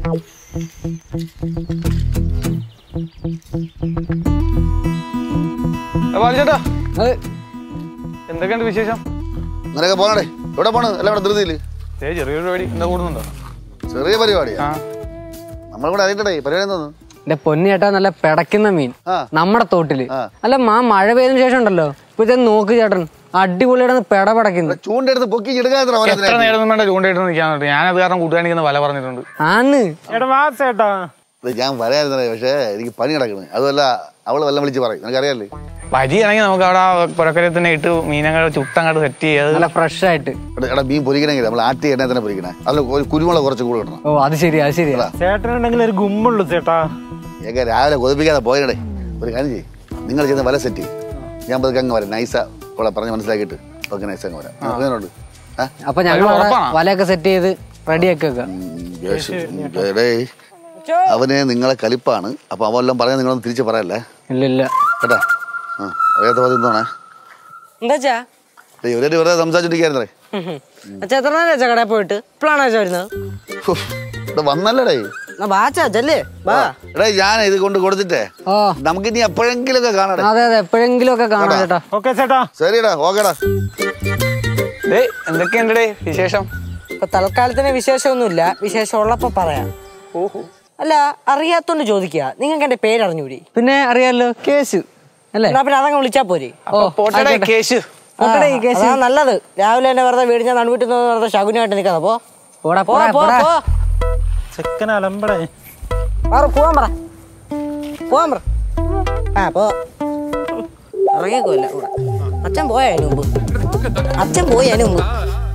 ചേട്ടാ അത് എന്തൊക്കെയുണ്ട് വിശേഷം നിനക്ക് പോകണേ എവിടെ പോണ് എല്ലാം ഇവിടെ ധൃതിയില് ഏ ചെറിയൊരു പരിപാടി എന്താ കൂടുന്നുണ്ടോ ചെറിയ പരിപാടിയാ ആ നമ്മളിവിടെ അറിയട്ടെ പരിപാടി എന്തോന്ന് എന്റെ പൊന്നു ചേട്ടാ നല്ല പിടയ്ക്കുന്ന മീൻ ആ. നമ്മുടെ തോട്ടില് ആ. അല്ല മാ മഴ പെയ്തതിനു ശേഷം ഉണ്ടല്ലോ ഇപ്പൊ നോക്ക് ചേട്ടൻ അടിപൊളിയുടെ പെട പടയ്ക്കുന്നു ചൂണ്ടെടുത്ത് പൊക്കി എടുക്കാൻ എത്ര നേരം വേണ്ട ചൂണ്ടയിട്ട് നിൽക്കാൻ പറ്റും ഞാനത് കാരണം കൂട്ടുകാരിക്കുന്ന വല പറഞ്ഞിട്ടുണ്ട് ആന്ന് എടാ വാ ചേട്ടാ ഞാൻ പറയായിരുന്നേ പക്ഷേ എനിക്ക് പണി കിടക്കുന്നത് അതുമല്ല അവള് വല്ലം വിളിച്ച് പറയും നിനക്കറിയാല്ലേ വരികയാണെങ്കിൽ നമുക്ക് അവിടെ പുരക്കരയിൽ തന്നെ ഇട്ട് മീനങ്ങൾ ചുട്ടങ്ങോട്ട് സെറ്റ് ചെയ്ത് നല്ല ഫ്രഷ് ആയിട്ട് എടാ, എടാ മീൻ പൊരിക്കണമെങ്കിൽ നമ്മൾ ആട്ടി എണ്ണ തന്നെ പൊരിക്കണേ അതിൽ ഒരു കുരുമുളക് കുറച്ച് കൂടെ ഇടണം ഓ അത് ശരി അത് ശരിയാ ചേട്ടനുണ്ടെങ്കിൽ ഒരു ഗുമ്മുള്ളൂ ചേട്ടാ ഏക രാവിലെ കൊതിപ്പിക്കാതെ പോയടേ ഒരു കാര്യം ചെയ്യും നിങ്ങൾ ചെയ്യുന്ന വല സെറ്റ് ചെയ്യും ഞാൻ പതുക്കെ അങ്ങ് വരാം നൈസ അവളെ പറഞ്ഞ് മനസ്സിലാക്കിയിട്ട് പതുക്കെ നൈസ അങ്ങ് വരാം അങ്ങനെയുണ്ട് ആ അപ്പൊ ഞങ്ങൾ അത് അവിടെ ഉറപ്പാണോ? വലയൊക്കെ സെറ്റ് ചെയ്ത് റെഡിയാക്കി വെക്കാം ഉം, യേശു. ഉം, എടേ അവന് നിങ്ങളെ കലിപ്പാണ് അപ്പൊ അവെല്ലാം പറയാൻ നിങ്ങളൊന്ന് തിരിച്ച് പറയല്ലേ ഇല്ല ഇല്ല കേട്ടാ ആ അറിയാത്ത പതി എന്തോണേ എന്താ ഡേയ് ഇവരെ വെറുതെ സംസാരിച്ചിരിക്കായിരുന്നേ അച്ഛാ എത്ര നേരം അച്ഛാ കടയിൽ പോയിട്ട് ഇപ്പോഴാണ് അച്ഛാ വരുന്നത് ഇവിടെ വന്നല്ലേടേ വാ അച്ഛാ ചെല്ലേ വാ എടേ ഞാൻ ഇത് കൊണ്ട് കൊടുത്തിട്ടേ ഓ നമുക്ക് ഇനി എപ്പോഴെങ്കിലും ഒക്കെ കാണാടേ അതെ അതെ എപ്പോഴെങ്കിലും ഒക്കെ കാണാം ചേട്ടാ ഓക്കെ ചേട്ടാ ശരിടാ ഓക്കേടാ ഡേ എന്തൊക്കെയുണ്ടേ വിശേഷം ഇപ്പൊ തൽക്കാലത്തിന് വിശേഷമൊന്നുമില്ല വിശേഷം ഉള്ളപ്പോ പറയാം ഓഹോ അല്ല അറിയാത്തോണ്ട് ചോദിക്കുക നിങ്ങൾക്ക് എന്റെ പേര് അറിഞ്ഞൂടി പിന്നെ അറിയാലോ കേസ് അല്ലേ എന്നാ പിന്നെ അതങ്ങ് വിളിച്ചാ പോരെ ഓ പോട്ടടേ ആയിക്കോട്ടെ. കേശു പോട്ടെടേ ഈ കേസ് അതാ നല്ലത് രാവിലെ തന്നെ വെറുതെ വീടിഞ്ഞ നടുവിട്ട് വെറുതെ ശകുനായിട്ട് നിൽക്കാതെ പോ പോടാ പോ, പോടാ പോ, പോടാ പോ. ചെക്കൻ അലമ്പടേ വേറെ പോവാൻ പറ പോവാൻ പറ ആ പോ ഇറങ്ങിക്കോല്ല കൂടെ അച്ഛൻ പോയ അതിന് മുമ്പ് അച്ഛൻ പോയി അതിന് മുമ്പ്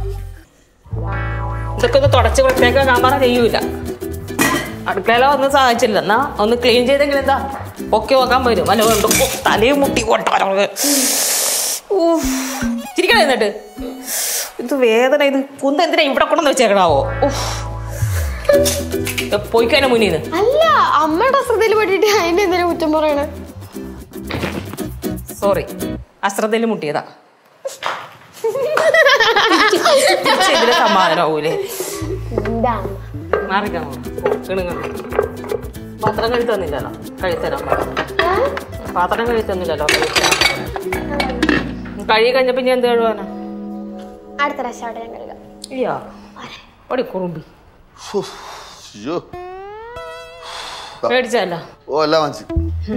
ഇതൊക്കെ ഒന്ന് തുടച്ച് വൃത്തിയാക്കാൻ ഞാൻ പറഞ്ഞ ചെയ്യൂല അടുക്കളയിലോ ഒന്നും സാധിച്ചില്ല എന്നാ ഒന്ന് ക്ലീൻ ചെയ്തെങ്കിൽ എന്താ പൊക്കി നോക്കാൻ വരും അല്ല കൊണ്ട് ഓ, തലയും മുട്ടി കൊട്ടാരോ ചിരിക്കണേ എന്നിട്ട് ഇത് വേദന ഇത് കുന്ത എന്തിനാ ഇവിടെ കൊണ്ടുവന്ന് വെച്ചേക്കണാവോ പോയിക്കാനെ മുന്നിൽ നിന്ന് അല്ല അമ്മയുടെ അശ്രദ്ധയിൽ പെട്ടിട്ട് അതിന്റെ എന്തിനാ കുറ്റം പറയണേ സോറി അശ്രദ്ധയിൽ മുട്ടിയതാ ഇതിന് സമാധാനമാവൂലേ എന്താ മാറിക്കാമോ കിണുങ്ങ പാത്രം കഴുകി തന്നില്ലല്ലോ കഴിത്തരാം പാത്രം കഴുകി തന്നില്ലല്ലോ കഴിത്തരാം കഴുകി കഴിഞ്ഞപ്പോ ഇനി എന്ത് കഴുകാനാ അടുത്ത പ്രാവശ്യം അവിടെ ഞാൻ കഴുകാം ഇയ്യോ ഓടി കുറുമ്പി അയ്യോ മേടിച്ചല്ല ഓ എല്ലാം വാങ്ങിച്ചു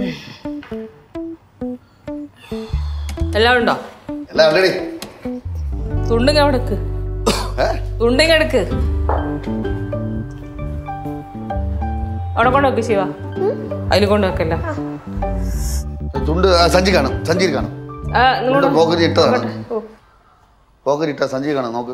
എല്ലാം ഉണ്ടോ എല്ലാം റെഡി തുണ്ടിങ്ങ അവിടെ എടുക്ക് ഏ തുണ്ടിങ്ങ എടുക്ക് അവിടെ കൊണ്ട് വെക്ക് ശിവ അതിൽ കൊണ്ട് വെക്കല്ല തുണ്ട് ആ, സഞ്ചി കാണും സഞ്ചിയിൽ കാണും ആ നിങ്ങളോട് പോക്കറ്റ് ഇട്ടതാണ് പോക്കറ്റ് ഇട്ട സഞ്ചി കാണും നോക്ക്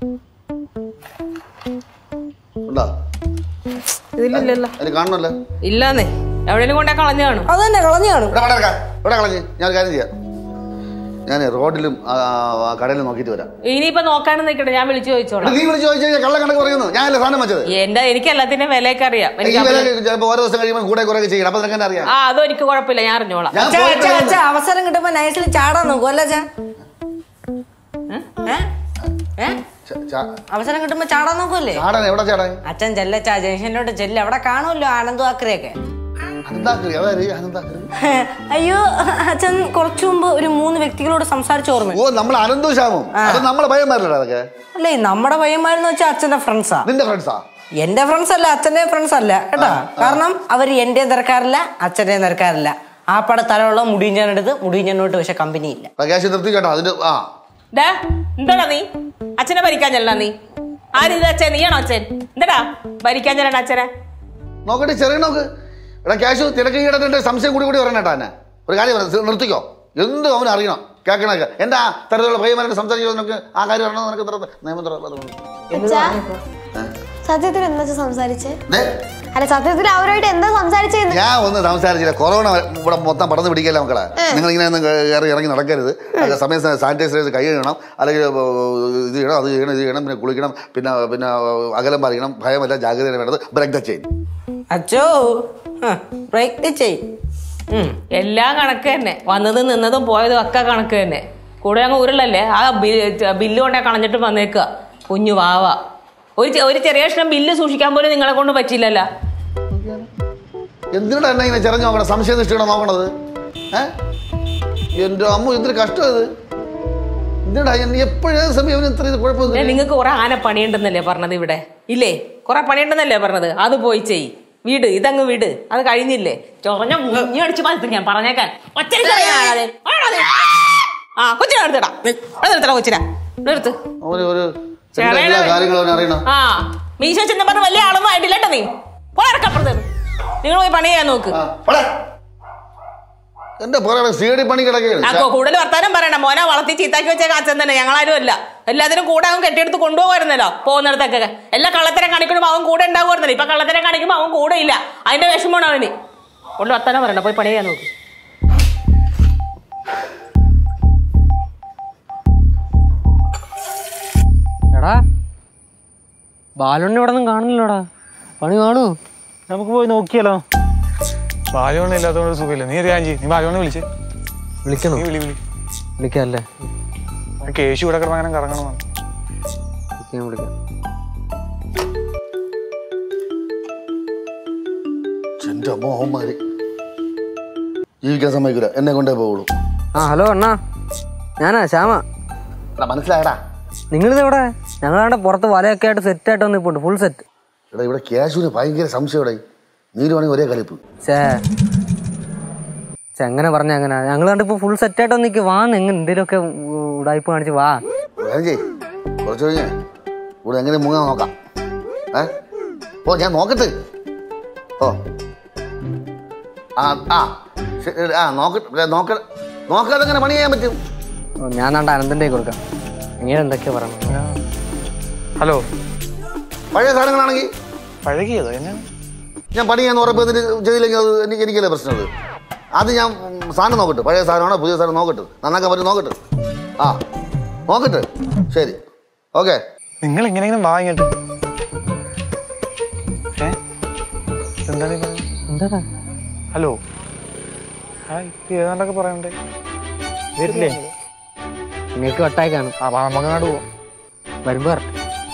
ഉണ്ടോ ഇതിലില്ലല്ലോ അതിന് കാണണല്ലോ ഇല്ലാന്നേ എവിടെയെങ്കിലും കൊണ്ടേ കളഞ്ഞു കാണും അത് തന്നെ കളഞ്ഞു കാണും ഇവിടെ കളഞ്ഞ ഇവിടെ കളഞ്ഞ് ഞാൻ ഒരു കാര്യം ചെയ്യാം ഞാൻ റോഡിലും ആ, ആ, കടയിലും നോക്കിയിട്ട് വരാം ഇനിയിപ്പോ നോക്കാനും നിൽക്കട്ടെ ഞാൻ വിളിച്ചു ചോദിച്ചോളാം നീ വിളിച്ച് ചോദിച്ചു കഴിഞ്ഞാൽ കള്ള കണക്ക് പറയുന്നു ഞാനല്ലേ സാധനം വെച്ചത് എന്റെ എനിക്ക് എല്ലാത്തിന്റെ വിലയൊക്കെ അറിയാം ഈ എനിക്ക് വില അപ്പൊ- ചിലപ്പോ ഓരോ ദിവസം കഴിയുമ്പോൾ കൂടെ കുറെ ചെയ്യണം അപ്പൊ നിനക്ക് തന്നെ അറിയാം ആ അതും എനിക്ക് കുഴപ്പമില്ല ഞാൻ അറിഞ്ഞോളാം ഞാൻ അച്ഛാ, പോയിട്ട് അച്ഛാ, വരുന്നു. അച്ഛാ, അവസരം കിട്ടുമ്പോ നൈസിൽ ചാടാൻ നോക്കും അല്ലേ അച്ഛാ ഏ? ഏ? ച- ച- അവസരം കിട്ടുമ്പോ ചാടാൻ നോക്കൂല്ലേ ചാടാൻ എവിടെ ചാടാൻ അച്ഛൻ ചെല്ലച്ചാ ജംഗ്ഷനിലോട്ട് ചെല്ല് അവിടെ കാണുമല്ലോ ആനന്ദു ആക്രിയൊക്കെ അനന്താക്കറി അതായത് അനന്താക്കറി അയ്യോ അച്ഛൻ കുറച്ചു മുമ്പ് ഒരു മൂന്ന് വ്യക്തികളോട് സംസാരിച്ച ഓർമ്മ ഓ നമ്മൾ അനന്തു ശ്യാമും അത് നമ്മളെ ഭയന്മാരല്ലേ അതൊക്കെ അല്ലേ നമ്മുടെ പയ്യന്മാരെന്ന് വെച്ചാൽ അച്ഛന്റെ ഫ്രണ്ട്സാ നിന്റെ ഫ്രണ്ട്സാ എന്റെ ഫ്രണ്ട്സ് അല്ല അച്ഛന്റെ ഫ്രണ്ട്സ് അല്ല കേട്ടാ കാരണം അവർ എന്റെ നിരക്കാറില്ല അച്ഛന്റെ നിരക്കാറില്ല ആ പട തലമുള്ള മുടിഞ്ഞാനെടുത്ത് മുടിഞ്ഞോട്ട് പക്ഷെ കമ്പനി ഇല്ല പ്രകാശ് നിർത്തി കേട്ടോ അതിന്റെ ആ ഡാ എന്താടാ നീ അച്ഛനെ ഭരിക്കാൻ ചെല്ലണ നീ ആര് ഇത് അച്ഛൻ നീയാണോ അച്ഛൻ എന്താടാ ഭരിക്കാൻ ചെല്ലണ അച്ഛനെ നോക്കട്ടെ ചെറിയ നോക്ക് എടാ ക്യാഷ് തിരക്ക് ഈടത്തിന്റെ സംശയം കൂടി കൂടി പറയണേട്ടാ എന്നെ ഒരു കാര്യം പറ, സ് നിർത്തിക്കോ എന്തും അവൻ അറിയണം കേൾക്കണൊക്കെ എന്താ തരത്തിലുള്ള ഭയമാരുടെ സംസാരിക്കുന്നത് നിനക്ക് ആ കാര്യം അറിയണോ നിനക്ക് ഇത്ര നിയമത്ര അച്ഛാ സത്യത്തിൽ എന്താ അച്ഛാ സംസാരിച്ചേ ദേ, അല്ല സത്യത്തിൽ അവരുമായിട്ട് എന്താ സംസാരിച്ചേന്ന് ഞാൻ ഒന്നും സംസാരിച്ചില്ല കൊറോണ ഇവിടെ മൊത്തം പടന്ന് പിടിക്കല്ല മക്കളെ നിങ്ങൾ ഇങ്ങനെ ഒന്നും കയറി ഇറങ്ങി നടക്കരുത് അത് സമയം സാനിറ്റൈസർ ചെയ്ത് കൈ കഴുകണം അല്ലെങ്കിൽ ഏർ, ഇത് ചെയ്യണം അത് ചെയ്യണം ഇത് ചെയ്യണം പിന്നെ കുളിക്കണം പിന്നെ പിന്നെ അകലം പാലിക്കണം ഭയമല്ല ജാഗ്രതയാണ് വേണ്ടത് ബ്രേക്ക് ദ ചെയിൻ അച്ചോ ബ്രേക്ക് ദി ചെയ് എല്ലാം കണക്ക് തന്നെ വന്നതും നിന്നതും പോയതും ഒക്കെ കണക്ക് തന്നെ കൂടെ അങ്ങ് ഉരുളല്ലേ ആ ബി- ബില്ല് കൊണ്ടേ കളഞ്ഞിട്ട് വന്നേക്കുക കുഞ്ഞു വാവ ഒരു ചെ- ഒരു ചെറിയ കഷ്ണം ബില്ല് സൂക്ഷിക്കാൻ പോലും നിങ്ങളെ കൊണ്ട് പറ്റില്ലല്ലോ എന്തിനാ എന്നെ ഇങ്ങനെ ചെറഞ്ഞു നോക്കണം സംശയ ദൃഷ്ടിയാണ് നോക്കണത് ഏ എന്റെ അമ്മ എന്തൊരു കഷ്ടം ഇത് എന്തിനാ എപ്പോഴും സമയം ഇവന് ഇത്ര ഇത് കുഴപ്പമൊന്നും നിങ്ങൾക്ക് കുറെ ആന പണിയുണ്ടെന്നല്ലേ പറഞ്ഞത് ഇവിടെ ഇല്ലേ കുറെ പണിയുണ്ടെന്നല്ലേ പറഞ്ഞത് അത് പോയി ചെയ് വീട് ഇതങ്ങ് വീട് അത് കഴിഞ്ഞില്ലേ ചൊറഞ്ഞ മുഞ്ഞി അടിച്ച് പലത്ത് ഞാൻ പറഞ്ഞേക്കാൻ ഒറ്റ ആ കൊച്ചിനെ എടുത്തടാ അത് നിർത്തടാ കൊച്ചിനെ നിർത്ത് അവന് ഒരു ചെറിയ എല്ലാ കാര്യങ്ങളും അവൻ അറിയണം ആ മീശ ചെന്ന പറഞ്ഞ വലിയ ആളൊന്നും ആയിട്ടില്ലട്ടോ നീ പോരക്കപ്പുറത്ത് നിങ്ങൾ പോയി പണി ചെയ്യാൻ നോക്ക് ആ, പോടാ. എന്റെ പുറകെ സി ഡി പണി കിടക്കുകയാണ് ആ കൂടുതൽ വർത്താനം പറയണ്ട മോനെ വളർത്തി ചീത്താക്കി വെച്ച കാച്ചൻ തന്നെ ഞങ്ങളാരും അല്ല എല്ലാത്തിനും കൂടെ അവൻ കെട്ടിയെടുത്ത് കൊണ്ടുപോകായിരുന്നല്ലോ പോകുന്നിടത്തൊക്കെ എല്ലാ കള്ളത്തരം കാണിക്കുമ്പോൾ അവൻ കൂടെ ഉണ്ടാവുമായിരുന്നല്ലോ ഇപ്പൊ കള്ളത്തരം കാണിക്കുമ്പോൾ അവൻ കൂടെ ഇല്ല അതിന്റെ വിഷമമാണ് അവന് കൂടുതൽ വർത്താനം പറയണ്ട പോയി പണി ചെയ്യാൻ നോക്ക് എടാ ബാലുണ്ണി ഇവിടെ ഒന്നും കാണുന്നില്ലടാ പണി കാണൂ നമുക്ക് പോയി നോക്കിയാലോ ബാലുവണ്ണ ഇല്ലാത്തതുകൊണ്ട് സുഖമില്ല നീ ഒരു കാര്യം ചെയ്യ്. നീ ബാലുവണ്ണ വിളിച്ച് വിളിക്കണോ നീ വിളി വിളി വിളിക്കാല്ലേ ആ കേശു ഇവിടെ കിടന്ന് അങ്ങനെ കറങ്ങണം വിളിക്കാം വിളിക്കാം എന്റെ അമ്മ അവന്മാര് ജീവിക്കാൻ സമ്മതിക്കില്ല എന്നെ കൊണ്ടേ പോവുള്ളൂ ആ ഹലോ അണ്ണാ ഞാനാ ശ്യാമ എടാ മനസ്സിലായടാ നിങ്ങളിത് എവിടെ ഞങ്ങളാണ്ട് പുറത്ത് വലയൊക്കെ ആയിട്ട് സെറ്റ് ആയിട്ട് വന്നിപ്പുണ്ട് ഫുൾ സെറ്റ് എടാ ഇവിടെ ക്യാഷുവിന് ഭയങ്കര സംശയം നീരുവാണെങ്കിൽ ഒരേ കലിപ്പ് ചേ ചേ എങ്ങനെ പറഞ്ഞ എങ്ങനെ ഞങ്ങൾ കണ്ട് ഇപ്പൊ ഫുൾ സെറ്റ് ആയിട്ട് വന്നിക്ക് വാ എങ്ങനെ എന്തേലുമൊക്കെ ഉടായ്പ കാണിച്ച് വാ വേണം ചെയ് കുറച്ച് കഴിഞ്ഞേ ഇവിടെ എങ്ങനെ മുങ്ങാൻ നോക്കാം ഏ ഓ ഞാൻ നോക്കട്ടെ ഓ ആ ആ ശരി, ആ നോക്കട്ടെ നോക്ക നോക്കാതെ എങ്ങനെ പണി ചെയ്യാൻ പറ്റും ഓ, ഞാൻ നാണ്ട അനന്തന്റെ കൊടുക്കാം ഇങ്ങനെ എന്തൊക്കെയാ പറയണം ഹലോ പഴയ സാധനങ്ങളാണെങ്കിൽ പഴകിയതോ എങ്ങനെ ഞാൻ പണി ചെയ്യാൻ ഉറപ്പ് എന്നിട്ട് ചെയ്തില്ലെങ്കിൽ അത് എനിക്ക് എനിക്കല്ലേ പ്രശ്നം അത് അത് ഞാൻ ഉം, സാധനം നോക്കട്ടെ പഴയ സാധനമാണോ പുതിയ സാധനം നോക്കട്ടെ നന്നാക്കാൻ പറ്റും നോക്കട്ടെ ആ നോക്കട്ടെ ശരി ഓക്കെ നിങ്ങൾ എങ്ങനെയെങ്കിലും വാ ഇങ്ങോട്ട് ഏ എന്താണ് ഈ പറയുന്നത് എന്താ ഹലോ ആ ഇപ്പൊ ഏതാണ്ടൊക്കെ പറയണ്ടേ വരില്ലേ നിങ്ങൾക്ക് വട്ടായി കാണും ആ വാ, നമുക്ക് അങ്ങോട്ട് പോവാം വരുമ്പോ വരട്ടെ.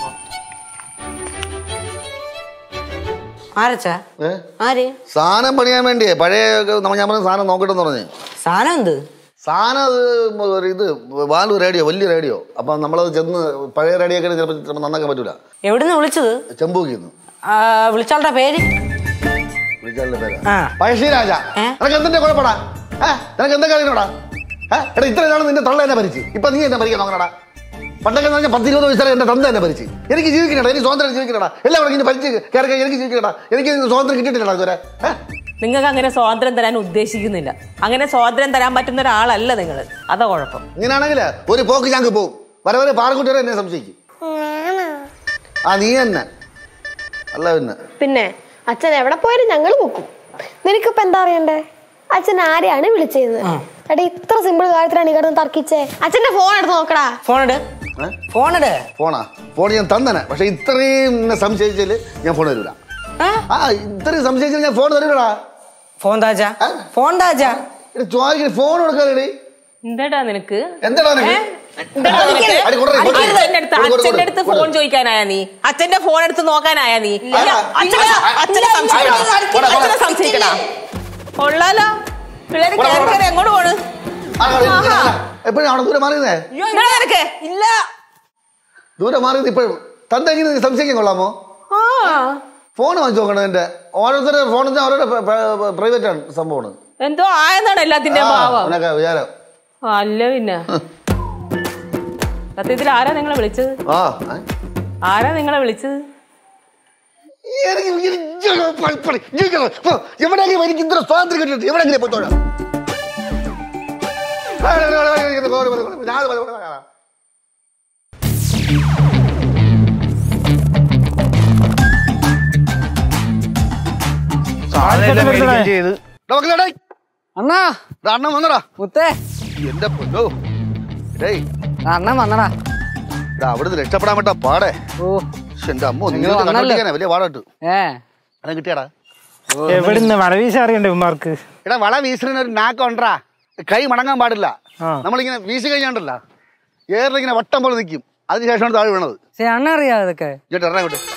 ആരച്ചാ ഏ ആര് സാധനം പണിയാൻ വേണ്ടിയേ പഴയ നമ്മ- ഞാൻ പറഞ്ഞ സാധനം നോക്കട്ടെ എന്ന് പറഞ്ഞേ സാധനം എന്ത് സാധനം അത് ഒരു ഇത് വാലു റേഡിയോ വലിയ റേഡിയോ അപ്പം നമ്മളത് ചെന്ന് പഴയ റേഡിയോ ഒക്കെ ചിലപ്പോൾ ചിലപ്പോൾ നന്നാക്കാൻ പറ്റൂല എവിടുന്ന് വിളിച്ചത് ചെമ്പൂക്കിന്ന് ആ, വിളിച്ചാളുടെ പേര് വിളിച്ചാലുള്ള പേരാ ആ പഴശ്ശിരാജ ഏ? നിനക്ക് എന്തിന്റെ കുഴപ്പടാ ഏ നിനക്ക് എന്തൊക്കെ അറിയണോടാ ഏ എടാ ഇത്ര നാൾ നിന്റെ തള്ള എന്നെ ഭരിച്ച് ഇപ്പൊ നീ എന്നെ ഭരിക്കാൻ നോക്കണടാ പണ്ടൊക്കെ എന്ന് പറഞ്ഞാൽ പത്ത് ഇരുപത് വയസ്സായി എന്റെ തന്ത എന്നെ ഭരിച്ച് എനിക്ക് ജീവിക്കണടാ എനിക്ക് സ്വാതന്ത്ര്യം ജീവിക്കണടാ എല്ലാവരും ഇങ്ങനെ ഭരിച്ച് കയറി കഴിഞ്ഞ് എനിക്ക് ജീവിക്കണടാ എനിക്ക് സ്വാതന്ത്ര്യം കിട്ടിയിട്ടില്ലടാ ഇതുവരെ ഏ നിങ്ങൾക്ക് അങ്ങനെ സ്വാതന്ത്ര്യം തരാൻ ഉദ്ദേശിക്കുന്നില്ല അങ്ങനെ സ്വാതന്ത്ര്യം തരാൻ പറ്റുന്ന ഒരാളല്ല നിങ്ങൾ അതാ കുഴപ്പം ഇങ്ങനെയാണെങ്കിൽ ഒരു പോക്ക് ഞങ്ങൾക്ക് പോവും വരെ വരെ പാറക്കുട്ടിവരെ എന്നെ സംശയിക്കും ആ നീ തന്നെ അല്ല പിന്നെ പിന്നെ അച്ഛൻ എവിടെ പോയാലും ഞങ്ങൾ നോക്കും നിനക്കിപ്പോ എന്താ അറിയണ്ടേ അച്ഛൻ ആരെയാണ് വിളിച്ചത് എടാ ഇത്ര സിമ്പിൾ കാര്യത്തിലാണ് ഈ കിടന്ന് തർക്കിച്ചേ അച്ഛന്റെ ഫോൺ എടുത്ത് നോക്കടാ ഫോണിട് ഏ? ഫോണിട് ഫോണാ ഫോൺ ഞാൻ തന്നനെ പക്ഷെ ഇത്രയും എന്നെ സംശയിച്ചാല് ഞാൻ ഫോൺ തരൂല ആ ഇത്രയും സംശയിച്ചാൽ ഞാൻ ഫോൺ തരൂലടാ ഫോൺ താച്ചാ ഫോൺ താച്ചാ ചോദിക്കണ ഫോൺ കൊടുക്കാനേ എന്താടാ നിനക്ക് എന്താടാ നിനക്ക്? എന്താടാ നിനക്ക്? അടി കൊടുക്ക്, കൊടുക്ക്. അച്ഛന്റെ അടുത്ത് കൊടുക്ക്, കൊടുക്ക്, അച്ഛന്റെ അടുത്ത് കൊടുക്ക്. ഫോൺ ചോദിക്കാനായ നീ അച്ഛന്റെ ഫോൺ എടുത്ത് നോക്കാനായ നീ ഇല്ല, അച്ഛനെ അച്ഛനെ സംശയിക്കടാ പോടാ, പോടാ. അച്ഛനെ സംശയിക്കടാ കൊള്ളാലോ പിള്ളേര് പോടാ, കയറി പോടാ. കയറി എങ്ങോട്ട് പോണ് ആ, ആ, ആ. എപ്പോഴും അവിടെ ദൂരെ മാറിയതേ എന്താ നിനക്ക് ഇല്ല ദൂരെ മാറിയത് ഇപ്പോഴും തന്റെ എങ്ങനെ സംശയിക്കാൻ കൊള്ളാമോ ആ ഫോൺ വാങ്ങിച്ചു നോക്കണം എന്റെ ഓരോരുത്തരുടെ ഫോൺ അവരുടെ പ്രൈവറ്റ് ആണ് സംഭവമാണ് എന്തോ ആയെന്നാണ് എല്ലാത്തിന്റെ ആ, ഭാവം അവനൊക്കെ വിചാരം അല്ല പിന്നെ സത്യത്തിൽ ആരാ നിങ്ങളെ വിളിച്ചത് ആ ഏ? ആരാ നിങ്ങളെ വിളിച്ചത് എനിക്ക് ഇങ്ങനെ പ- പ- ജീവിക്കണം. പോ, എവിടെയെങ്കിലും എനിക്ക് ഇത്ര സ്വാതന്ത്ര്യം കിട്ടിയിട്ട് എവിടെയെങ്കിലും പോയിത്തോളാം ഞാൻ സാധനം എല്ലാം ആർക്കത് മേടിക്കുകയും ചെയ്ത് മക്കളെ അണ്ണാ അണ്ണൻ വന്നടാ മുത്തേ എന്റെ പൊന്നോ ഡേയ് ആ, അണ്ണൻ വന്നടാ ഇതാ അവിടുന്ന് രക്ഷപ്പെടാൻ പറ്റാ പാടെ ഓ ശ്ശെ, എന്റെ അമ്മോ നിങ്ങൾ നിങ്ങൾ വന്നല്ലോ. കണ്ടുപിടിക്കാനേ വലിയ പാടിട്ടു ഏ അതെ കിട്ടിയാടാ എവിടുന്ന് വലവീശ അറിയണ്ടേ ഉമ്മാർക്ക് എടാ വള വീശിന് ഒരു നാക്കുണ്ടാ കൈ മടങ്ങാൻ പാടില്ല ആ. നമ്മളിങ്ങനെ വീശി കഴിഞ്ഞാണ്ടല്ല ഏറിലിങ്ങനെ വട്ടം പോലെ നിൽക്കും അതിനുശേഷമാണ് താഴെ വീണത് പക്ഷെ അണ്ണ അറിയാം ഇതൊക്കെ ഇങ്ങോട്ട് ഇറങ്ങാൻ അങ്ങോട്ട്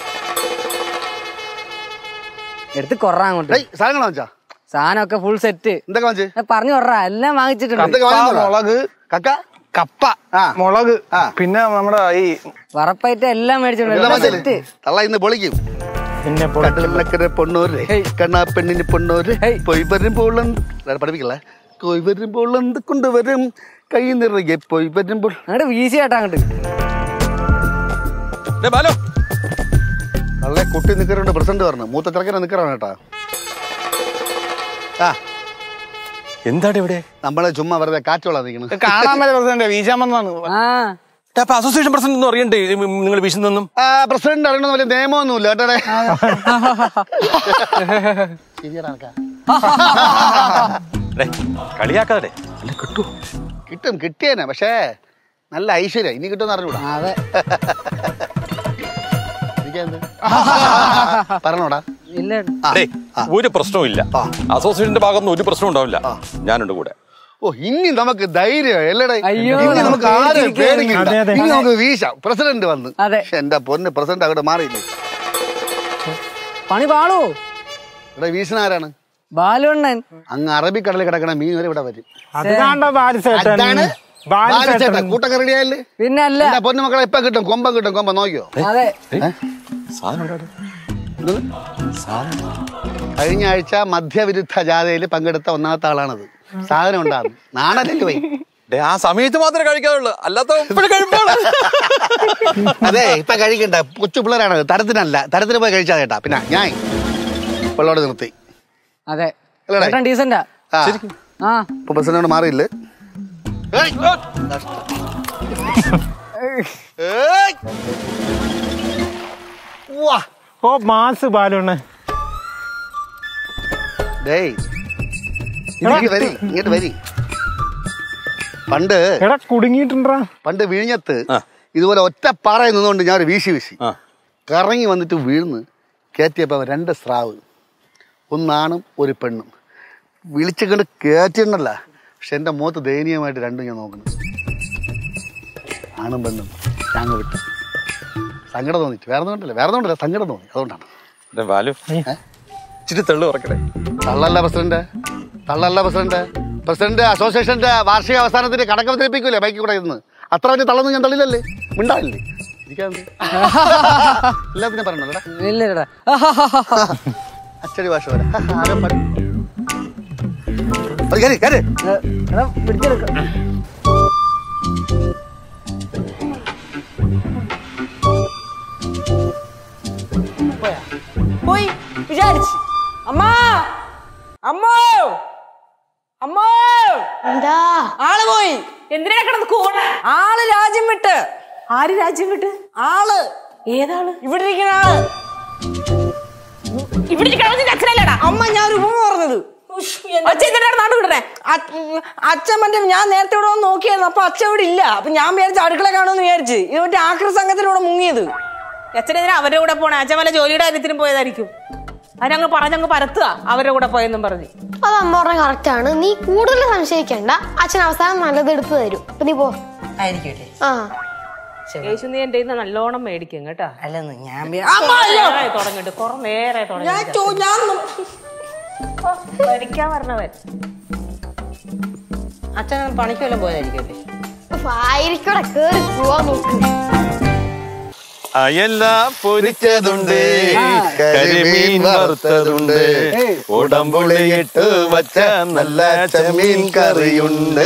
എടുത്ത് കൊറ അങ്ങോട്ട് ഡേയ് സാധനങ്ങളാ വെച്ചാ സാധനമൊക്കെ ഫുൾ സെറ്റ് എന്തൊക്കെ വാങ്ങിച്ച് പറഞ്ഞു കൊറ എല്ലാം വാങ്ങിച്ചിട്ടുണ്ട് എന്തൊക്കെ കപ്പ, വാങ്ങിച്ചു മുളക് കക്ക കപ്പ ആ. മുളക് ആ. പിന്നെ നമ്മുടെ ഈ വറപ്പായിട്ട് എല്ലാം മേടിച്ചിട്ടുണ്ട് എല്ലാം എല്ലാം വാങ്ങിച്ചില്ലേ? സെറ്റ് തള്ള ഇന്ന് പൊളിക്കും പിന്നെ കടലക്കര പൊണ്ണൂര് കണ്ണാ പെണ്ണിന് പൊണ്ണൂര് ഹേയ്. പോയി വരുമ്പോൾ എന്ത് പഠിപ്പിക്കല്ലേ പോയി വരുമ്പോൾ എന്ത് കൊണ്ടുവരും കൈ നിറയെ പോയി വരുമ്പോൾ അങ്ങോട്ട് വീശി കേട്ടാ അങ്ങോട്ട് ബാലോ നല്ല കുട്ടി നിക്കറുണ്ട് പ്രസിഡന്റ് പറഞ്ഞു മൂത്ത ചെറുക്കനെ നിക്കറാണ് കേട്ടാ ആ എന്താണ് ഇവിടെ നമ്മളെ ചുമ്മാ വെറുതെ കാറ്റോളാ നിൽക്കുന്നത് കാണാൻ പറ്റിയ പ്രസിഡന്റ് വീശാൻ വന്നാണ് ആ അപ്പൊ അസോസിയേഷൻ പ്രസിഡന്റ് ഒന്നും അറിയണ്ടേ നിങ്ങൾ വീശുന്നൊന്നും ആ പ്രസിഡന്റ് അറിയണമെന്ന് വലിയ നിയമമൊന്നുമില്ല കേട്ടോ കളിയാക്കാതെ കിട്ടും കിട്ടിയേനെ പക്ഷേ നല്ല ഐശ്വര്യം ഇനി കിട്ടുമെന്ന് അറിഞ്ഞൂടാ അതെ എനിക്കെന്ത്? പറഞ്ഞോടാ ഇല്ല ആ, ഡേയ്, ആ. ഒരു പ്രശ്നവും ഇല്ല ആ. അസോസിയേഷന്റെ ഭാഗത്തുനിന്ന് ഒരു പ്രശ്നവും ഉണ്ടാവില്ല ഞാനുണ്ട് കൂടെ ഓ ഇനി നമുക്ക് ധൈര്യം അല്ലടേ അയ്യോ, ഇനി നമുക്ക് നമ്മൾ ആരെ പേടിച്ചിരിക്കുകയാണ്. പേടിക്കണ്ട അതെ, അതെ. ഇനി നമുക്ക് വീശാം പ്രസിഡന്റ് വന്ന് അതെ. ശ്ശെ, എന്റെ പൊന്ന് പ്രസിഡന്റ് അങ്ങോട്ട് മാറിയില്ലേ പണി പാളൂ ഇവിടെ വീശണ ആരാണ് ബാലുണ്ണൻ അങ്ങ് അറബിക്കടലിൽ കിടക്കണ മീൻ വരെ ഇവിടെ വരും അത് കാണണ്ട ബാലിസേട്ടൻ അതാണ് ബാലിച്ചേട്ടൻ ബാലിസേട്ടൻ കൂട്ടൊക്കെ റെഡിയായല്ലേ പിന്നെ അല്ല എന്റെ പൊന്നു മക്കളെ ഇപ്പൊ കിട്ടും കൊമ്പം കിട്ടും കൊമ്പം നോക്കിയോ അതെ സാധനം ഉണ്ടാവും. ഇത്? കഴിഞ്ഞ ആഴ്ച മധ്യവിരുദ്ധ ജാഥയിൽ പങ്കെടുത്ത ഒന്നാമത്തെ ആളാണത് സാധനം ഉണ്ടാകും നാണല്ലേ പോയി ഡേയ്, ആ സമയത്ത് മാത്രമേ കഴിക്കാറുള്ളൂ അല്ലാത്ത എപ്പോഴും കഴിപ്പാണ് അതെ ഇപ്പൊ കഴിക്കണ്ട കൊച്ചു പിള്ളേരാണ് തരത്തിനല്ല തരത്തിന് പോയി കഴിച്ചാൽ കേട്ടാ പിന്നെ ഞാൻ പിള്ളോട് നിർത്തി അതെ അല്ലടേ? ചേട്ടൻ ഡീസന്റാ ആ ആ ഇപ്പൊ പ്രസിഡന്റ് മാറിയില്ലേ ഏയ്! ഏയ്! ഉവ്വ. ഓ മാസ് ബാലുണ്ണ ഡേയ് ഇങ്ങോട്ട് വരി ഇങ്ങോട്ട് വരി പണ്ട് എടാ കുടുങ്ങിയിട്ടുണ്ടാ പണ്ട് വിഴിഞ്ഞത്ത് ആ. ഇതുപോലെ ഒറ്റ പാറയിൽ നിന്നുകൊണ്ട് ഞാൻ ഒരു വീശി വീശി ആ. കറങ്ങി വന്നിട്ട് വീഴ്ന്ന് കയറ്റിയപ്പോൾ രണ്ട് സ്രാവ് ഒന്നാണും ഒരു പെണ്ണും വിളിച്ചുകൊണ്ട് കയറ്റിണ്ടല്ല പക്ഷെ എൻ്റെ മുഖത്ത് ദയനീയമായിട്ട് രണ്ടും ഞാൻ നോക്കുന്നു ആണും പെണ്ണും ഞാങ്ങ് വിട്ടു സങ്കടം തോന്നിട്ട് വേറെ കൊണ്ടല്ല വേറെ കൊണ്ടല്ല സങ്കടം തോന്നി അതുകൊണ്ടാണ് ഡേയ്, ബാലു ഇച്ചിരി തെള്ളു ഉറക്കടേ തള്ളല്ല പ്രസിഡന്റ് തള്ളല്ല പ്രസിഡന്റ് പ്രസിഡന്റ് അസോസിയേഷന്റെ വാർഷിക അവസാനത്തിന് കണക്കവതരിപ്പിക്കൂലേ ബൈക്കിൽ കൂടെ ഇരുന്ന് അത്ര വലിയ തള്ളൊന്നും ഞാൻ തള്ളില്ലല്ലേ മിണ്ടായില്ലേ ഇരിക്കാതെ എല്ലാത്തിനും പറഞ്ഞോടാ ഇല്ല ചേട്ടാ അച്ചടി ഭാഷ പോലെ ആരും പറ- അത് കേറി, കേറി. എടാ പിടിച്ചെടുക്ക പോയി വിചാരിച്ച് അമ്മാ അമ്മോ അമ്മോ എന്താ ആള് പോയി എന്തിനാ കിടന്ന് കൂട ആള് രാജ്യം വിട്ട് ആര് രാജ്യം വിട്ട് ആള് ഏതാള് ഇവിടെ ഇരിക്കുന്ന ആള് ഇവിടെ കിടന്ന് അച്ഛനല്ലടാ അമ്മ ഞാൻ ഒരു ഉപമ പറഞ്ഞത് ഉഷ്, എന്റെ- ഒച്ച എന്തിനാണ് നാട് വിടണേ അ- അച്ഛൻ മറ്റേ ഞാൻ നേരത്തെ ഇവിടെ വന്ന് നോക്കിയായിരുന്നു അപ്പൊ അച്ഛൻ ഇവിടെ ഇല്ല അപ്പൊ ഞാൻ വിചാരിച്ചു അടുക്കള കാണുമെന്ന് വിചാരിച്ച് ഇത് മറ്റേ ആക്രി സംഘത്തിലൂടെ മുങ്ങിയത് അച്ഛനെതിരെ അവരുടെ കൂടെ പോണേ അച്ഛൻ വല്ല ജോലിയുടെ കാര്യത്തിനും പോയതായിരിക്കും അതിനങ്ങ് പറഞ്ഞങ്ങ് പരത്തുക അവരുടെ കൂടെ പോയെന്നും പറഞ്ഞ് അത് അമ്മ പറഞ്ഞ കറക്റ്റ് ആണ് നീ കൂടുതൽ സംശയിക്കണ്ട അച്ഛൻ അവസാനം നല്ലത് എടുത്തു തരും അപ്പൊ നീ പോ ആയിരിക്കട്ടെ ആ യേശു നീ എന്റെ കയ്യിന്ന് നല്ലോണം മേടിക്കും കേട്ടാ അല്ലെന്ന് ഞാൻ വി- അമ്മ, അയ്യോ. നേരായി തുടങ്ങിട്ട് കുറെ നേരെ ഞാൻ ചോ- ഞാൻ ന- പഠിക്കാൻ പറഞ്ഞവൻ അച്ഛൻ പണിക്ക് വല്ലതും പോയതായിരിക്കട്ടെ ആയിരിക്കൂടെ കേറി പോവാൻ നോക്ക് അയല്ല പൊരിച്ചതുണ്ട് കരിമീൻ വറുത്തതുണ്ട് ഉടമ്പുളിയിട്ട് വച്ച നല്ല ചെമ്മീൻ കറിയുണ്ട്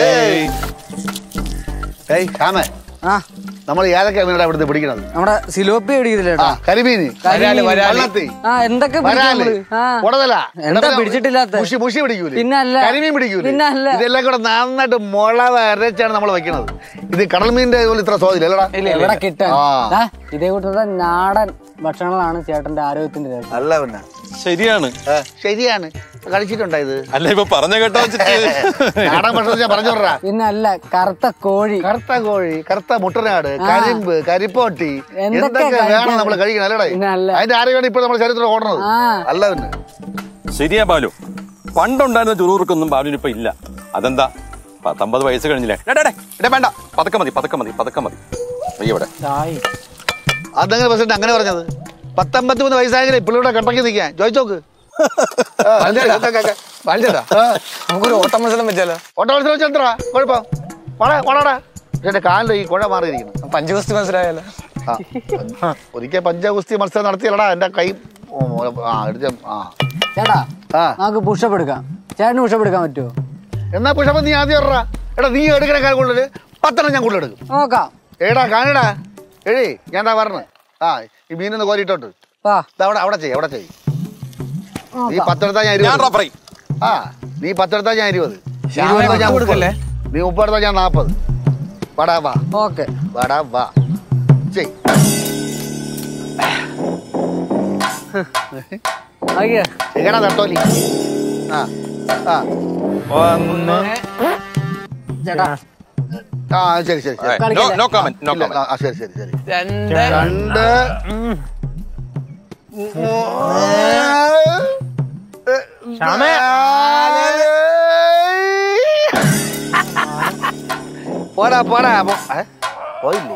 ഏയ് ശ്യാമേ ആ നമ്മൾ ഏതൊക്കെ മീനാണ് ഇവിടുന്ന് പിടിക്കണത് നമ്മുടെ സിലോപ്പി അടിക്കുന്നില്ല ആ ചേട്ടാ കരിമീന് വരാല്, വരാല്. വള്ളത്തി ആ എന്തൊക്കെ പിടിക്കും വരാല് നമ്മള്? ആ. ഉടതല എന്താ പിടിച്ചിട്ടില്ലാത്ത മുഷി മുഷി പിടിക്കൂലേ പിന്നെ അല്ല. കരിമീൻ പിടിക്കൂലേ പിന്നെ അല്ല. ഇതെല്ലാം കൂടെ നന്നായിട്ട് മുളവ് അരച്ചാണ് നമ്മൾ വെക്കണത് ഇത് കടൽ മീനിന്റെ പോലെ ഇത്ര സ്വാദില്ല അല്ലടാ എവിടെ കിട്ടാൻ ആ. ദാ, ഇതേ കൂട്ടത്തെ നാടൻ ഭക്ഷണങ്ങളാണ് ചേട്ടന്റെ ആരോഗ്യത്തിന്റെ രഹസ്യം അല്ല പിന്നെ ശരിയാണ് ഏ, ശരിയാണ് കഴിച്ചിട്ടുണ്ടോ ഇത് അല്ല ഇപ്പൊ പറഞ്ഞ കേട്ടോ വെച്ചിട്ട് നാടൻ ഭക്ഷണം ഞാൻ പറഞ്ഞു വിടറാ പിന്നെ അല്ല കറുത്ത കോഴി കറുത്ത കോഴി കറുത്ത മുട്ടനാട് കരിമ്പ് കരിപ്പോട്ടി എന്തൊക്കെ എന്തൊക്കെ വേണം കഴിക്കാൻ? നമ്മൾ കഴിക്കണം അല്ലടേ പിന്നെ അല്ല. അതിന്റെ ആരോഗ്യമാണ് ഇപ്പോൾ നമ്മുടെ ശരീരത്തിൽ ഓടുന്നത് ആ. അല്ല പിന്നെ ശരിയാ ബാലു പണ്ടുണ്ടായിരുന്ന ചുറുകുറുക്കൊന്നും ബാലുവിന് ഇപ്പൊ ഇല്ല അതെന്താ പത്തൊമ്പത് വയസ്സ് കഴിഞ്ഞില്ലേ ഡേ, ഡേ, ഡേ, ഡേ, വേണ്ട പതക്കം മതി പതക്കം മതി പതക്കം മതി ഇവിടെ അതെങ്ങനെ പ്രസിഡന്റ് അങ്ങനെ പറഞ്ഞത് പത്തൊമ്പത്തി മൂന്ന് വയസ്സായെങ്കിലും ഇപ്പോഴും കട്ടക്ക് നിൽക്കാൻ ചോദിച്ചോക്ക് ബാലിച്ചേട്ടാ നമുക്കൊരു ഓട്ട മത്സരം വെച്ചാലോ ഓട്ടോ മത്സരം വെച്ചാ കുഴപ്പം വള വളടാ എന്റെ കാലിൽ ഈ കുഴ മാറിയിരിക്കണം പഞ്ചഗുസ്തി മത്സരമായാലോ ആ ഒരിക്കൽ പഞ്ചഗുസ്തി മത്സരം നടത്തിയല്ലടാ എന്റെ കൈ ഓ, ആ എടുത്ത ആ ചേട്ടാ ആ നമുക്ക് പുഷപ്പ് എടുക്കാം ചേട്ടന് പുഷപ്പ് എടുക്കാൻ പറ്റുമോ എന്നാ പുഷപ്പ് നീ ആദ്യം ഇടറാ എടാ നീ എടുക്കണ കാൽ കൂടുതൽ പത്തെണ്ണം ഞാൻ കൂടുതൽ എടുക്കും നോക്കാം ഏടാ കാണടാ എഴി ഞാൻ എന്താ പറഞ്ഞത് ആ ഈ മീനൊന്ന് കോരിട്ടോട്ട് വാ ദാ അവിടെ അവിടെ ചെയ്യ അവിടെ ചെയ്യ നീ പത്തെടുത്താ ഞാൻ ഞാൻ ഇരുപത് റഫറി ആ നീ പത്തെടുത്താ ഞാൻ ഇരുപത് ശ്യാമേ, ഇരുപത് എടുത്താ ഞാൻ പത്ത് കൊടുക്കല്ലേ? മുപ്പത്. നീ മുപ്പെടുത്താ ഞാൻ നാപ്പത് വാടാ വാ ഓക്കെ വാടാ വാ ചെയ് അയ്യോ ചെയ്യണ തട്ടോലി ആ ആ ഒന്ന് ചേട്ടാ ആ ശരി ശരി ശരി നോ നോ കമന്റ് നോ ഇല്ല, കമന്റ് ആ, ആ, ശരി ശരി ശരി രണ്ട് രണ്ട് ശ്യാമേ. നാല്. പോടാ പോടാ പോ- ഏ? പോയില്ലേ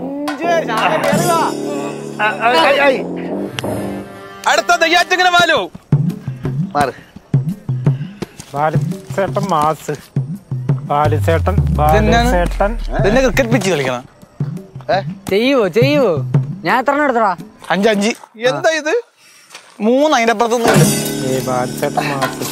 ആ, ആ, ഐ, ഐ. അടുത്ത നെയ്യാറ്റിങ്ങനെ വാലു മാറ് ബാലിസേട്ടൻ മാസ് ബാലിസേട്ടൻ ഇതെന്നാണ്? ബാലിസേട്ടൻ ഇതെന്നെ ക്രിക്കറ്റ് പിച്ച് കളിക്കണം ഏ ചെയ്യുവോ ചെയ്യുവോ ഞാൻ എത്ര എണ്ണം എടുത്തടാ അഞ്ച് അഞ്ച് എന്താ ഇത് മൂന്ന് അതിന്റെ അപ്പുറത്തൊന്നും ഇല്ല ഏ ബാലിസേട്ടൻ മാസ്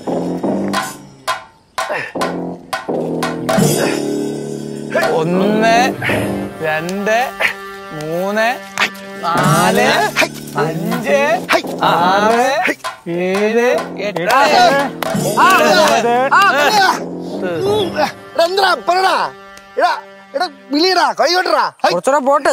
ഒന്ന് രണ്ട് മൂന്ന് നാല് അഞ്ച് ആറ് ഏഴ് എട്ട് എന്താ പറടാ എടാ എടാ വിളിയടാ കൈ കൊണ്ടടാ കുറച്ചുകൂടെ പോട്ട്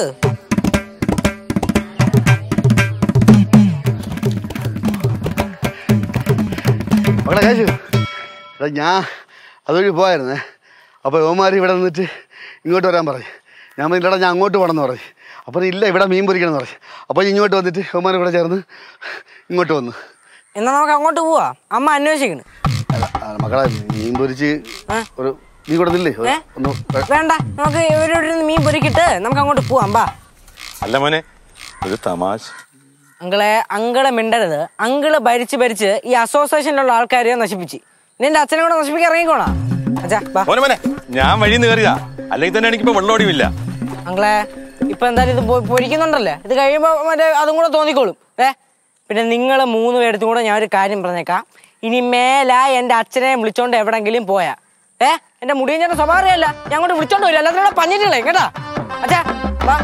മകളെ കേശു എടാ ഞാൻ അതുവഴി പോയായിരുന്നേ അപ്പോൾ യുവമാർ ഇവിടെ നിന്നിട്ട് ഇങ്ങോട്ട് വരാൻ പറഞ്ഞു ഞാൻ പറഞ്ഞു ഇല്ലടാ ഞാൻ അങ്ങോട്ട് പോകണമെന്ന് പറഞ്ഞു അപ്പോൾ ഇല്ല ഇവിടെ മീൻ പൊരിക്കണം എന്ന് പറഞ്ഞു അപ്പോൾ ഇങ്ങോട്ട് വന്നിട്ട് യുവമാർ ഇവിടെ ചേർന്ന് ഇങ്ങോട്ട് വന്നു എന്നാ നമുക്ക് അങ്ങോട്ട് പോവാ അമ്മ അന്വേഷിക്കണ് ആ, മകളെ മീൻ പൊരിച്ച് ഒരു നീ കൂടെ നില്ലേ ഏ? ഒന്ന് വേണ്ട നമുക്ക് ഇവരോട് ഇരുന്ന് മീൻ പൊരിക്കിട്ട് നമുക്ക് അങ്ങോട്ട് പോവാം ബാ അല്ല മോനെ ഒരു തമാശ അങ്കിളെ അങ്കിളെ മിണ്ടരുത് അങ്കിള് ഭരിച്ച് ഭരിച്ച് ഈ അസോസിയേഷനിലുള്ള ആൾക്കാരെ നശിപ്പിച്ച് നിന്റെ അച്ഛനെ കൂടെ നശിപ്പിക്കാൻ ഇറങ്ങിക്കോണാ അച്ഛാ ബാ മോനെ മോനെ ഞാൻ വഴി കയറിയതാ അല്ലെങ്കിൽ തന്നെ എനിക്കിപ്പോ വെള്ളോടിയുമില്ല അങ്കിളെ ഇപ്പൊ എന്തായാലും ഇത് പൊ- പൊരിക്കുന്നുണ്ടല്ലേ ഇത് കഴിയുമ്പോ മറ്റേ അതും കൂടെ തോന്നിക്കോളും ഏ പിന്നെ നിങ്ങൾ മൂന്ന് പേരത്തും കൂടെ ഞാൻ ഒരു കാര്യം പറഞ്ഞേക്കാം ഇനി മേല എന്റെ അച്ഛനെ വിളിച്ചോണ്ട് എവിടെങ്കിലും പോയാ ഏ എന്റെ മുടിയും ചേട്ടൻ സ്വഭാവമല്ല ഞാൻ അങ്ങോട്ട് വിളിച്ചോണ്ട് വരും എല്ലാത്തിനും കൂടെ പഞ്ഞിട്ടില്ലേ കേട്ടാ അച്ഛാ വാ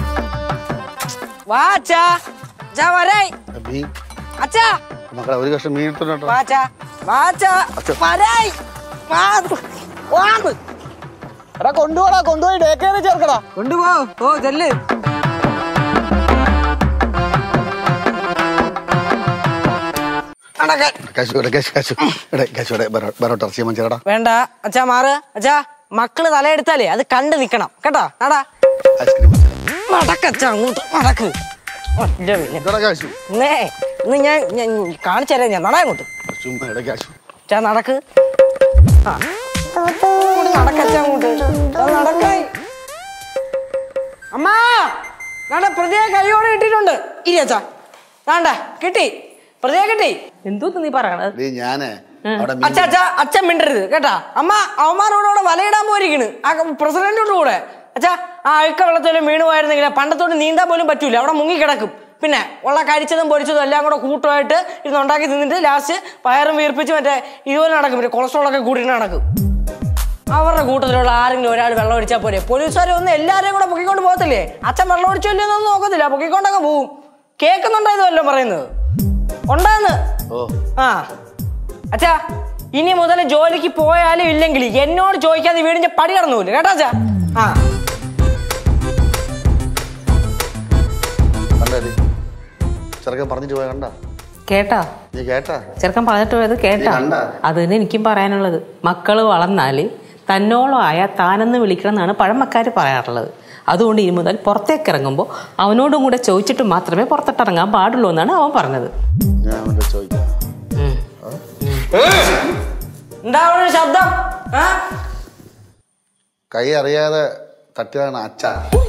വാ അച്ഛാ അച്ഛാ വരായി മീൻ അച്ഛാ മക്കളെ ഒരു കഷ്ണം മീൻ എടുത്തോട്ടോ വാ അച്ഛാ വാ അച്ഛാ വരായി വാ വാ എടാ കൊണ്ടുപോടാ കൊണ്ടുപോയി ഡേക്കേറി ചേർക്കടാ കൊണ്ടുപോ ഓ ചെല്ല് കാശു ഇവിടെ കാശു കാശു ഇവിടെ കാശു ഇവിടെ ബറോട്ട ഇറച്ചി മഞ്ചേടാ വേണ്ട അച്ഛാ മാറ് അച്ഛാ മക്കള് തലയെടുത്താലേ അത് കണ്ടു നിക്കണം കേട്ടോ നടാ ഐസ്ക്രീം നടക്കച്ഛാ അങ്ങോട്ട് നടക്ക് ഒറ്റ വീണ്. ഇവിടെ കാശു ഇന്നേ ഇന്ന് ഞാൻ ഞാൻ കാണിച്ചു തരാം ഞാൻ നടാ അങ്ങോട്ട് ചുമ്മാ ഇവിടെ കാശു അച്ഛാ നടക്ക് ആ. അങ്ങോട്ട് നടക്കച്ഛാ അങ്ങോട്ട് ആ, നടക്കായി അമ്മാ നാട പ്രതിയെ കൈയോടെ കിട്ടിയിട്ടുണ്ട് ഇരി അച്ഛാ വേണ്ട കിട്ടി പ്രതിയെ കിട്ടി എന്തോന്ന് നീ പറയണത് ഡേയ് ഞാനേ അവിടെ മീൻ അച്ഛ അച്ഛ അച്ഛൻ മിണ്ടരുത് കേട്ടാ അമ്മ അവന്മാരോട് കൂടെ വലയിടാൻ പോയിരിക്കണ് ആ പ്രസിഡന്റിന്റെ കൂടെ അച്ഛാ ആ അഴുക്ക വെള്ളത്തോലും വീണ് പോയിരുന്നെങ്കിൽ പണ്ടത്തോട് നീന്താൻ പോലും പറ്റൂല അവിടെ മുങ്ങി കിടക്കും പിന്നെ ഉള്ള കരിച്ചതും പൊരിച്ചതും എല്ലാം കൂടെ കൂട്ടമായിട്ട് ഇരുന്ന് ഉണ്ടാക്കി തിന്നിട്ട് ലാസ്റ്റ് വയറും വീർപ്പിച്ച് മറ്റേ ഇതുപോലെ നടക്കും പിന്നെ കൊളസ്ട്രോൾ ഒക്കെ കൂടിയിട്ട് നടക്കും അവരുടെ കൂട്ടത്തിലുള്ള ആരെങ്കിലും ഒരാൾ വെള്ളം ഒഴിച്ചാൽ പോരെ പോലീസുകാരെ ഒന്ന് എല്ലാവരെയും കൂടെ പൊക്കിക്കൊണ്ട് പോകത്തില്ലേ അച്ഛൻ വെള്ളം ഒഴിച്ചോ ഇല്ലെന്നൊന്നും നോക്കത്തില്ല പൊക്കിക്കൊണ്ടൊക്കെ പോവും കേൾക്കുന്നുണ്ടോ ഇതല്ലോ പറയുന്നത് ഉണ്ടാന്ന് ഓ ആ അച്ഛാ ഇനി മുതൽ ജോലിക്ക് പോയാലും ഇല്ലെങ്കിൽ എന്നോട് ചോദിക്കാതെ വീടിന്റെ പടി കടന്നു പോലും കേട്ടോ അച്ഛാ ആ കണ്ടേ ചെറുക്കൻ പറഞ്ഞിട്ട് പോയ കണ്ട കേട്ടാ നീ കേട്ടാ ചെറുക്കൻ പറഞ്ഞിട്ട് പോയത് കേട്ടാ നീ കണ്ടാ? അത് തന്നെ എനിക്കും പറയാനുള്ളത് മക്കള് വളർന്നാല് തന്നോളം ആയ താനെന്ന് വിളിക്കണം എന്നാണ് പഴമക്കാർ പറയാറുള്ളത് അതുകൊണ്ട് ഇനി മുതൽ പുറത്തേക്ക് ഇറങ്ങുമ്പോൾ അവനോടും കൂടെ ചോദിച്ചിട്ട് മാത്രമേ പുറത്തോട്ടിറങ്ങാൻ പാടുള്ളൂ എന്നാണ് അവൻ പറഞ്ഞത് ഞാൻ അവൻ്റെ ചോദിക്കാം എന്താ അവിടെ ഒരു ശബ്ദം ആ കൈ അറിയാതെ തട്ടിയതാണ് അച്ഛ